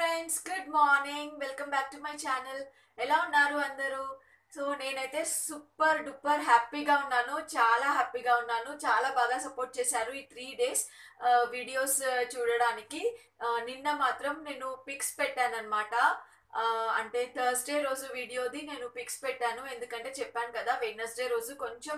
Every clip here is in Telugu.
friends good morning welcome back to my channel ఎలా ఉన్నారు అందరూ సో నేనైతే సూపర్ డూపర్ హ్యాపీగా ఉన్నాను చాలా హ్యాపీగా ఉన్నాను చాలా బాగా సపోర్ట్ చేశారు ఈ త్రీ డేస్ వీడియోస్ చూడడానికి ఆ, నిన్న మాత్రం నేను పిక్స్ పెట్టాను అనమాట అంటే థర్స్డే రోజు వీడియోది నేను పిక్స్ పెట్టాను ఎందుకంటే చెప్పాను కదా వెడ్నెస్డే రోజు కొంచెం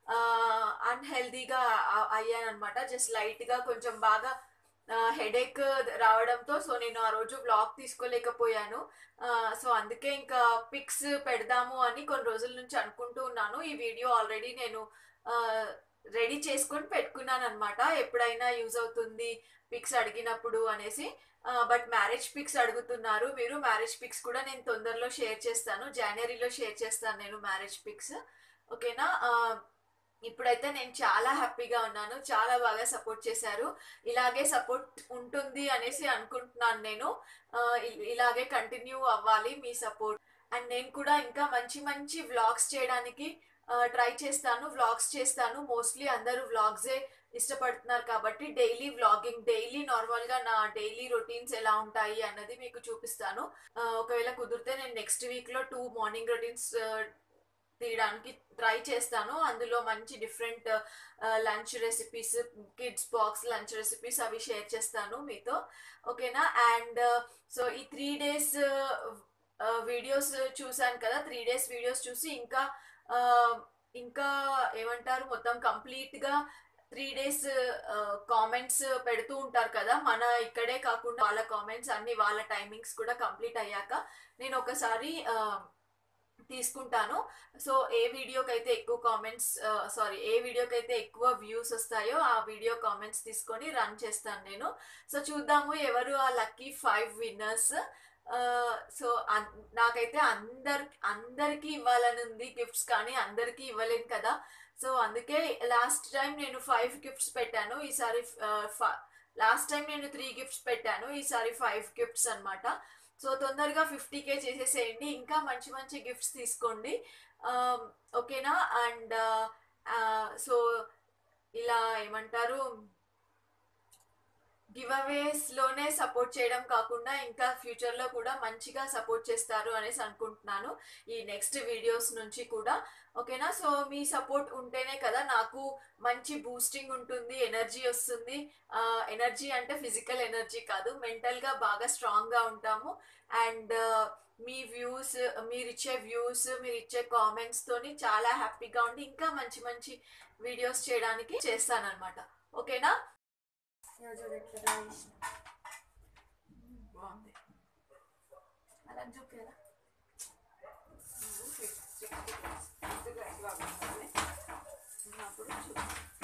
అన్హెల్దీగా అయ్యాను అనమాట జస్ట్ లైట్గా కొంచెం బాగా హెడేక్ రావడంతో సో నేను ఆ రోజు వ్లాగ్ తీసుకోలేకపోయాను సో అందుకే ఇంకా పిక్స్ పెడదాము అని కొన్ని రోజుల నుంచి అనుకుంటూ ఉన్నాను ఈ వీడియో ఆల్రెడీ నేను రెడీ చేసుకొని పెట్టుకున్నాను అనమాట ఎప్పుడైనా యూజ్ అవుతుంది పిక్స్ అడిగినప్పుడు అనేసి బట్ మ్యారేజ్ పిక్స్ అడుగుతున్నారు మీరు మ్యారేజ్ పిక్స్ కూడా నేను తొందరలో షేర్ చేస్తాను జనవరిలో షేర్ చేస్తాను నేను మ్యారేజ్ పిక్స్ ఓకేనా ఆ, ఇప్పుడైతే నేను చాలా హ్యాపీగా ఉన్నాను చాలా బాగా సపోర్ట్ చేశారు ఇలాగే సపోర్ట్ ఉంటుంది అనేసి అనుకుంటున్నాను నేను ఆ, ఇ- ఇలాగే కంటిన్యూ అవ్వాలి మీ సపోర్ట్ అండ్ నేను కూడా ఇంకా మంచి మంచి వ్లాగ్స్ చేయడానికి ట్రై చేస్తాను వ్లాగ్స్ చేస్తాను మోస్ట్లీ అందరూ వ్లాగ్సే ఇష్టపడుతున్నారు కాబట్టి డైలీ వ్లాగింగ్ డైలీ నార్మల్గా నా డైలీ రొటీన్స్ ఎలా ఉంటాయి అన్నది మీకు చూపిస్తాను ఆ, ఒకవేళ కుదిరితే నేను నెక్స్ట్ వీక్లో టూ మార్నింగ్ రొటీన్స్ తీయడానికి ట్రై చేస్తాను అందులో మంచి different lunch recipes kids box lunch recipes అవి షేర్ చేస్తాను మీతో ఓకేనా అండ్ సో ఈ త్రీ డేస్ వీడియోస్ చూసాను కదా త్రీ డేస్ వీడియోస్ చూసి ఇంకా ఆ, ఇంకా ఏమంటారు మొత్తం కంప్లీట్గా త్రీ డేస్ కామెంట్స్ పెడుతూ ఉంటారు కదా మన ఇక్కడే కాకుండా వాళ్ళ కామెంట్స్ అన్ని వాళ్ళ టైమింగ్స్ కూడా కంప్లీట్ అయ్యాక నేను ఒకసారి ఆ, తీసుకుంటాను సో ఏ వీడియోకి అయితే ఎక్కువ కామెంట్స్ సారీ ఏ వీడియోకి అయితే ఎక్కువ వ్యూస్ వస్తాయో ఆ వీడియో కామెంట్స్ తీసుకొని రన్ చేస్తాను నేను సో చూద్దాము ఎవరు ఆ లక్కీ ఫైవ్ విన్నర్స్ సో నాకైతే అందరి అందరికీ ఇవ్వాలని ఉంది గిఫ్ట్స్ కానీ అందరికీ ఇవ్వలేను కదా సో అందుకే లాస్ట్ టైం నేను ఫైవ్ గిఫ్ట్స్ పెట్టాను ఈసారి లాస్ట్ టైం నేను త్రీ గిఫ్ట్స్ పెట్టాను ఈసారి ఫైవ్ గిఫ్ట్స్ అన్నమాట సో తొందరగా ఫిఫ్టీ కే చేసేసేయండి ఇంకా మంచి మంచి గిఫ్ట్స్ తీసుకోండి ఆమ్, ఓకేనా అండ్ సో ఇలా ఏమంటారు గివ్ లోనే సపోర్ట్ చేయడం కాకుండా ఇంకా ఫ్యూచర్ లో కూడా మంచిగా సపోర్ట్ చేస్తారు అనేసి అనుకుంటున్నాను ఈ నెక్స్ట్ వీడియోస్ నుంచి కూడా ఓకేనా సో మీ సపోర్ట్ ఉంటేనే కదా నాకు మంచి బూస్టింగ్ ఉంటుంది ఎనర్జీ వస్తుంది ఎనర్జీ అంటే ఫిజికల్ ఎనర్జీ కాదు మెంటల్ గా బాగా స్ట్రాంగ్ గా ఉంటాము అండ్ మీ వ్యూస్ మీరు ఇచ్చే వ్యూస్ మీరు ఇచ్చే కామెంట్స్ తోని చాలా హ్యాపీగా ఉండి ఇంకా మంచి మంచి వీడియోస్ చేయడానికి చేస్తానన్నమాట ఓకేనా బాగుంది అలా చూపేదా ఉన్నప్పుడు చూ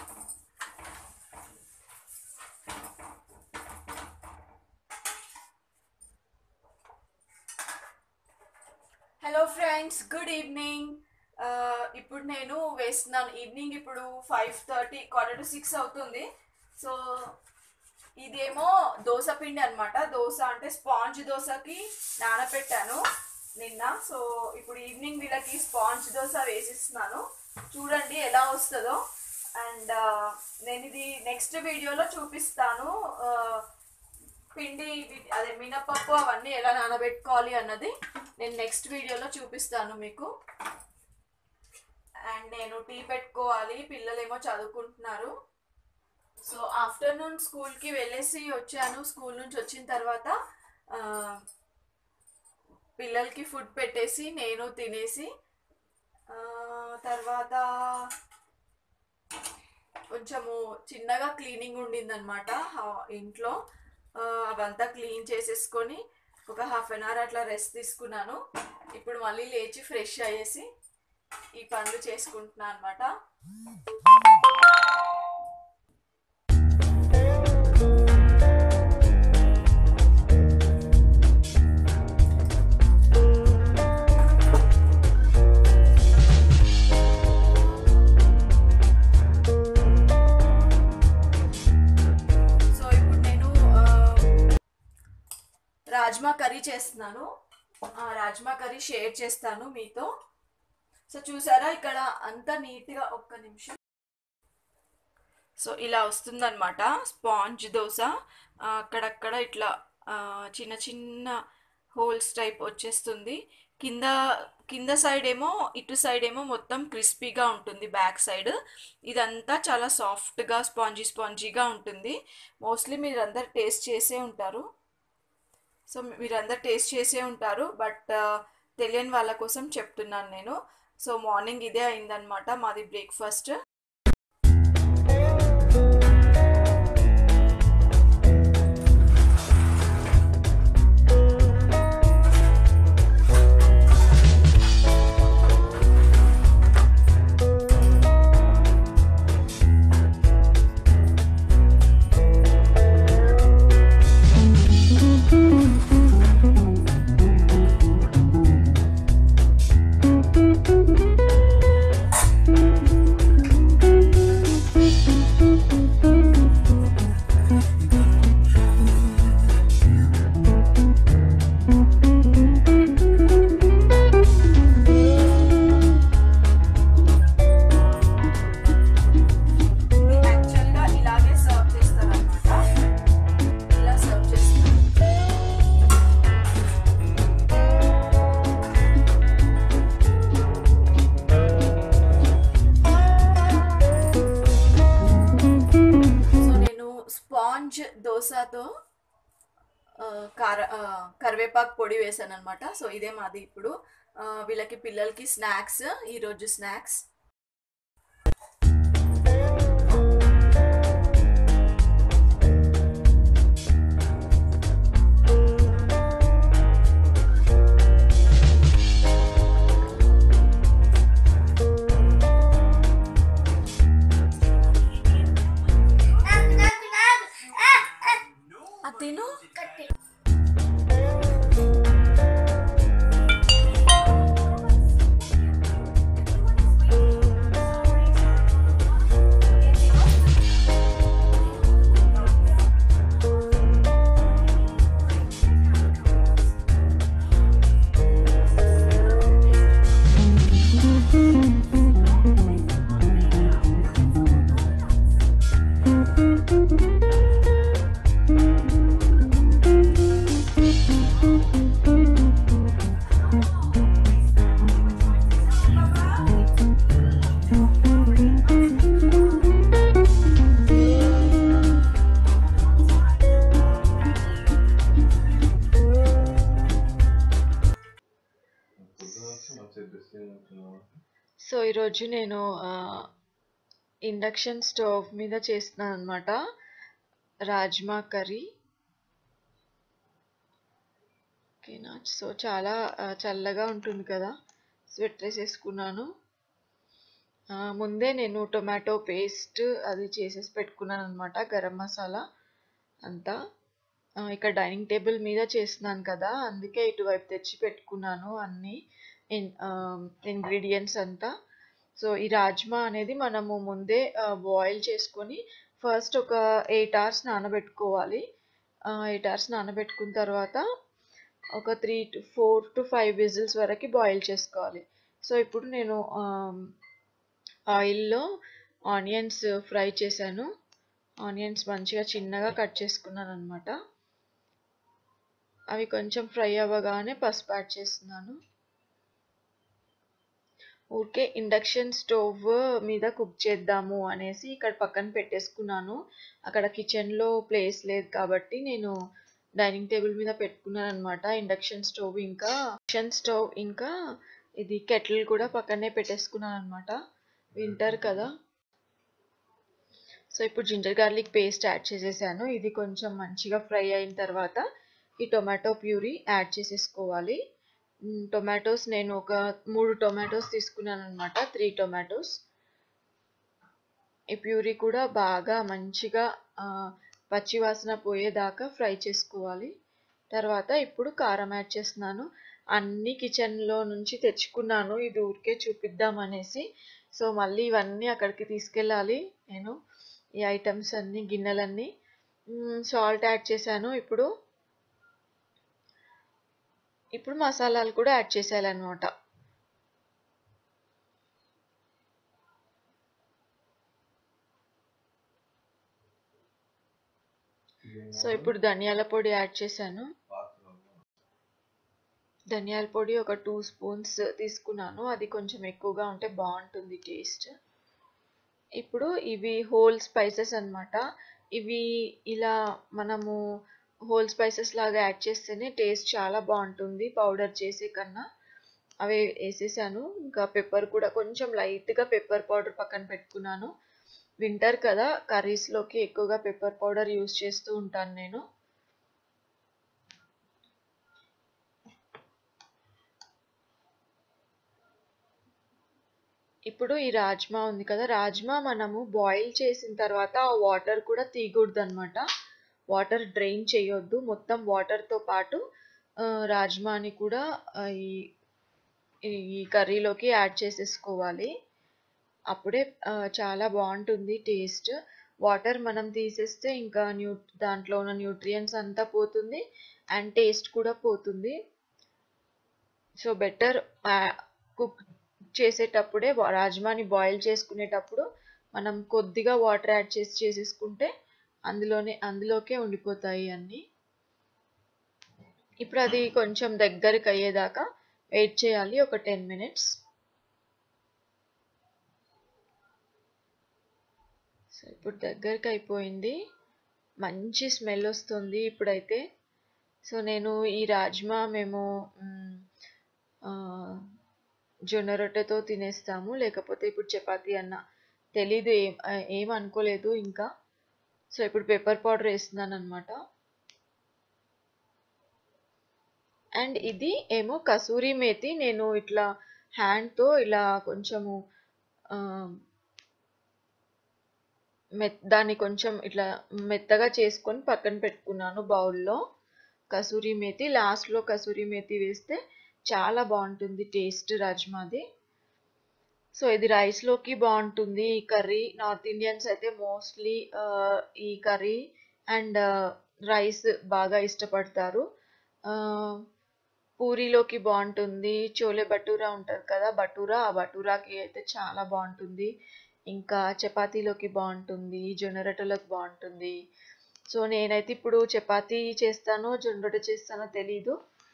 హలో ఫ్రెండ్స్ గుడ్ ఈవినింగ్ ఇప్పుడు నేను వేస్తున్నాను ఈవినింగ్ ఇప్పుడు five thirty quarter to six అవుతుంది సో ఇదేమో దోశ పిండి అనమాట దోశ అంటే స్పాంజ్ దోశకి నానబెట్టాను నిన్న సో ఇప్పుడు ఈవినింగ్ వీళ్ళకి స్పాంజ్ దోశ వేసిస్తున్నాను చూడండి ఎలా వస్తుందో అండ్ నేను ఇది నెక్స్ట్ వీడియోలో చూపిస్తాను ఆ, పిండి వి- అదే మినపప్పు అవన్నీ ఎలా నానబెట్టుకోవాలి అన్నది నేను నెక్స్ట్ వీడియోలో చూపిస్తాను మీకు అండ్ నేను టీ పెట్టుకోవాలి పిల్లలేమో చదువుకుంటున్నారు సో ఆఫ్టర్నూన్ స్కూల్కి వెళ్ళేసి వచ్చాను స్కూల్ నుంచి వచ్చిన తర్వాత ఆ, పిల్లలకి ఫుడ్ పెట్టేసి నేను తినేసి ఆ, తర్వాత కొంచెము చిన్నగా క్లీనింగ్ ఉండిందనమాట ఇంట్లో ఆ, అవంతా క్లీన్ చేసేసుకొని ఒక హాఫ్ అన్ అవర్ అట్లా రెస్ట్ తీసుకున్నాను ఇప్పుడు మళ్ళీ లేచి ఫ్రెష్ అయ్యేసి ఈ పనులు చేసుకుంటున్నాను అనమాట సో ఇప్పుడు నేను ఆ, రాజ్మా కర్రీ చేస్తున్నాను ఆ రాజ్మా కర్రీ షేర్ చేస్తాను మీతో సో చూసారా ఇక్కడ అంత నీట్గా ఒక్క నిమిషం సో ఇలా వస్తుందన్నమాట స్పాంజ్ దోశ ఆ, అక్కడక్కడ ఇట్లా చిన్న చిన్న హోల్స్ టైప్ వచ్చేస్తుంది కింద కింద సైడ్ ఏమో ఇటు సైడ్ ఏమో మొత్తం క్రిస్పీగా ఉంటుంది బ్యాక్ సైడ్ ఇదంతా చాలా సాఫ్ట్గా స్పాంజీ స్పాంజీగా ఉంటుంది మోస్ట్లీ మీరందరు టేస్ట్ చేసే ఉంటారు సో మీరందరు టేస్ట్ చేసే ఉంటారు బట్ తెలియని వాళ్ళ కోసం చెప్తున్నాను నేను సో మార్నింగ్ ఇదే అయిందనమాట మాది బ్రేక్ఫాస్ట్ యాక్చువల్గా ఇలాగే సర్వ్ చేస్తారనమాట ఇలా సర్వ్ చేస్తారు సో నేను స్పాంజ్ దోశతో ఆ, కార ఆ, కరివేపాకు పొడి వేసాను అనమాట సో ఇదే మాది ఇప్పుడు ఆ, వీళ్ళకి పిల్లలకి స్నాక్స్ ఈరోజు స్నాక్స్ అది తిను సో ఈరోజు నేను ఇండక్షన్ స్టవ్ మీద చేస్తున్నాను అనమాట రాజ్మా కర్రీ ఓకేనా సో చాలా ఆ, చల్లగా ఉంటుంది కదా స్వెట్ వేసేసుకున్నాను ఆ, ముందే నేను టొమాటో పేస్ట్ అది చేసేసి పెట్టుకున్నాను అనమాట గరం మసాలా అంతా ఆ, ఇక్కడ డైనింగ్ టేబుల్ మీద చేస్తున్నాను కదా అందుకే ఇటువైపు తెచ్చి పెట్టుకున్నాను అన్ని ఇన్ ఇంగ్రీడియంట్స్ అంతా సో ఈ రాజ్మా అనేది మనము ముందే బాయిల్ చేసుకొని ఫస్ట్ ఒక ఎయిట్ అవర్స్ నానబెట్టుకోవాలి ఎయిట్ అవర్స్ నానబెట్టుకున్న తర్వాత ఒక three to four to five whistles వరకు బాయిల్ చేసుకోవాలి సో ఇప్పుడు నేను ఆయిల్లో ఆనియన్స్ ఫ్రై చేశాను ఆనియన్స్ మంచిగా చిన్నగా కట్ చేసుకున్నాను అనమాట అవి కొంచెం ఫ్రై అవ్వగానే పసుపు యాడ్ చేస్తున్నాను ఊరికే ఇండక్షన్ స్టవ్ మీద కుక్ చేద్దాము అనేసి ఇక్కడ పక్కన పెట్టేసుకున్నాను అక్కడ కిచెన్లో ప్లేస్ లేదు కాబట్టి నేను డైనింగ్ టేబుల్ మీద పెట్టుకున్నాను అనమాట ఇండక్షన్ స్టవ్ ఇంకా ఇండక్షన్ స్టవ్ ఇంకా ఇది కెటిల్ కూడా పక్కనే పెట్టేసుకున్నాను అనమాట వింటర్ కదా సో ఇప్పుడు జింజర్ గార్లిక్ పేస్ట్ యాడ్ చేసేసాను ఇది కొంచెం మంచిగా ఫ్రై అయిన తర్వాత ఈ టొమాటో ప్యూరీ యాడ్ చేసేసుకోవాలి టొమాటోస్ నేను ఒక మూడు టొమాటోస్ తీసుకున్నాను అనమాట త్రీ టొమాటోస్ ఈ ప్యూరీ కూడా బాగా మంచిగా పచ్చి వాసన పోయేదాకా ఫ్రై చేసుకోవాలి తర్వాత ఇప్పుడు కారం యాడ్ చేస్తున్నాను అన్ని కిచెన్లో నుంచి తెచ్చుకున్నాను ఇది ఊరికే చూపిద్దాం అనేసి సో మళ్ళీ ఇవన్నీ అక్కడికి తీసుకెళ్ళాలి నేను ఈ ఐటమ్స్ అన్ని గిన్నెలన్నీ సాల్ట్ యాడ్ చేశాను ఇప్పుడు ఇప్పుడు మసాలాలు కూడా యాడ్ చేసేయాలన్నమాట సో ఇప్పుడు ధనియాల పొడి యాడ్ చేశాను ధనియాల పొడి ఒక టూ స్పూన్స్ తీసుకున్నాను అది కొంచెం ఎక్కువగా ఉంటే బాగుంటుంది టేస్ట్ ఇప్పుడు ఇవి హోల్ స్పైసెస్ అన్నమాట ఇవి ఇలా మనము హోల్ స్పైసెస్ లాగా యాడ్ చేస్తేనే టేస్ట్ చాలా బాగుంటుంది పౌడర్ చేసే కన్నా అవి వేసేసాను ఇంకా పెప్పర్ కూడా కొంచెం లైట్గా పెప్పర్ పౌడర్ పక్కన పెట్టుకున్నాను వింటర్ కదా కర్రీస్లోకి ఎక్కువగా పెప్పర్ పౌడర్ యూస్ చేస్తూ ఉంటాను నేను ఇప్పుడు ఈ రాజ్మా ఉంది కదా రాజ్మా మనము బాయిల్ చేసిన తర్వాత ఆ వాటర్ కూడా తీయకూడదు అనమాట వాటర్ డ్రైన్ చేయొద్దు మొత్తం వాటర్తో పాటు రాజ్మాని కూడా ఈ ఈ కర్రీలోకి యాడ్ చేసేసుకోవాలి అప్పుడే చాలా బాగుంటుంది టేస్ట్ వాటర్ మనం తీసేస్తే ఇంకా న్యూ దాంట్లో ఉన్న న్యూట్రియన్స్ అంతా పోతుంది అండ్ టేస్ట్ కూడా పోతుంది సో బెటర్ కుక్ చేసేటప్పుడే రాజ్మాని బాయిల్ చేసుకునేటప్పుడు మనం కొద్దిగా వాటర్ యాడ్ చేసి చేసేసుకుంటే అందులోనే అందులోకే ఉండిపోతాయి అన్నీ ఇప్పుడు అది కొంచెం దగ్గరికి అయ్యేదాకా వెయిట్ చేయాలి ఒక టెన్ మినిట్స్ సో ఇప్పుడు దగ్గరికి అయిపోయింది మంచి స్మెల్ వస్తుంది ఇప్పుడైతే సో నేను ఈ రాజ్మా మేము జొన్న రొట్టెతో తినేస్తాము లేకపోతే ఇప్పుడు చపాతీ అన్న తెలీదు ఏం ఏం అనుకోలేదు ఇంకా సో ఇప్పుడు పెప్పర్ పౌడర్ వేస్తున్నాను అనమాట అండ్ ఇది ఏమో కసూరి మేతి నేను ఇట్లా హ్యాండ్తో ఇలా కొంచెము మెత్ దాన్ని కొంచెం ఇట్లా మెత్తగా చేసుకొని పక్కన పెట్టుకున్నాను బౌల్లో కసూరి మేతి లాస్ట్లో కసూరి మేతి వేస్తే చాలా బాగుంటుంది టేస్ట్ రాజ్మాది సో ఇది రైస్లోకి బాగుంటుంది ఈ కర్రీ నార్త్ ఇండియన్స్ అయితే మోస్ట్లీ ఈ కర్రీ అండ్ రైస్ బాగా ఇష్టపడతారు పూరీలోకి బాగుంటుంది చోలే బటూరా ఉంటుంది కదా బటూరా ఆ బటూరాకి అయితే చాలా బాగుంటుంది ఇంకా చపాతీలోకి బాగుంటుంది జొన్న రొట్టెలోకి బాగుంటుంది సో నేనైతే ఇప్పుడు చపాతీ చేస్తానో జొన్న రొట్టె చేస్తానో తెలీదు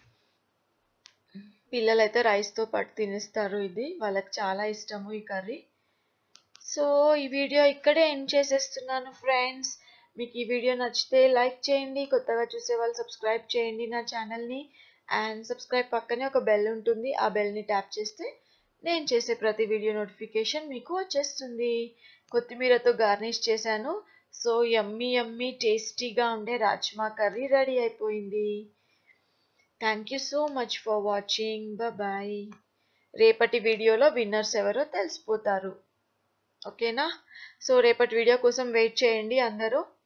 పిల్లలైతే రైస్తో పాటు తినేస్తారు ఇది వాళ్ళకి చాలా ఇష్టము ఈ కర్రీ సో ఈ వీడియో ఇక్కడే ఎండ్ చేసేస్తున్నాను ఫ్రెండ్స్ మీకు ఈ వీడియో నచ్చితే లైక్ చేయండి కొత్తగా చూసే వాళ్ళు సబ్స్క్రైబ్ చేయండి నా ఛానల్ని అండ్ సబ్స్క్రైబ్ పక్కనే ఒక బెల్ ఉంటుంది ఆ బెల్ని ట్యాప్ చేస్తే నేను చేసే ప్రతి వీడియో నోటిఫికేషన్ మీకు వచ్చేస్తుంది కొత్తిమీరతో గార్నిష్ చేశాను సో యమ్మీ యమ్మీ టేస్టీగా ఉండే రాజ్మా కర్రీ రెడీ అయిపోయింది thank you so much for watching bye రేపటి వీడియోలో విన్నర్స్ ఎవరో తెలిసిపోతారు ఓకేనా సో రేపటి వీడియో కోసం వెయిట్ చేయండి అందరూ